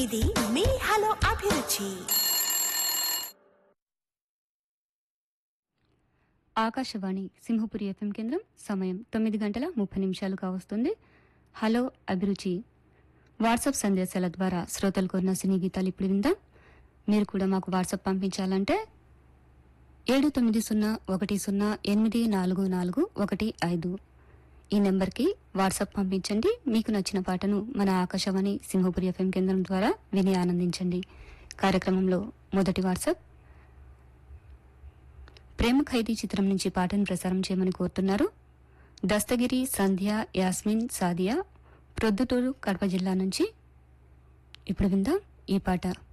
ఇది మీ హలో అభిరుచి ఆకాశవాణి సింహపురి ఎఫ్ఎం కేంద్రం సమయం తొమ్మిది గంటల ముప్పై నిమిషాలు కావస్తుంది హలో అభిరుచి వాట్సాప్ సందేశాల ద్వారా శ్రోతలు కోరిన సినీ గీతాలు ఇప్పుడు విందాం మీరు కూడా మాకు వాట్సాప్ పంపించాలంటే ఏడు తొమ్మిది సున్నా ఒకటి సున్నా ఎనిమిది నాలుగు నాలుగు ఒకటి ఐదు ఈ నెంబర్కి వాట్సాప్ పంపించండి మీకు నచ్చిన పాటను మన ఆకాశవాణి సింహపురి ఎఫ్ఎం కేంద్రం ద్వారా విని ఆనందించండి కార్యక్రమంలో మొదటి వాట్సాప్ ప్రేమ ఖైదీ చిత్రం నుంచి పాటను ప్రసారం చేయమని కోరుతున్నారు దస్తగిరి సంధ్య యాస్మిన్ సాదియా ప్రొద్దుటూరు కడప జిల్లా నుంచి ఇప్పుడు విందాం ఈ పాట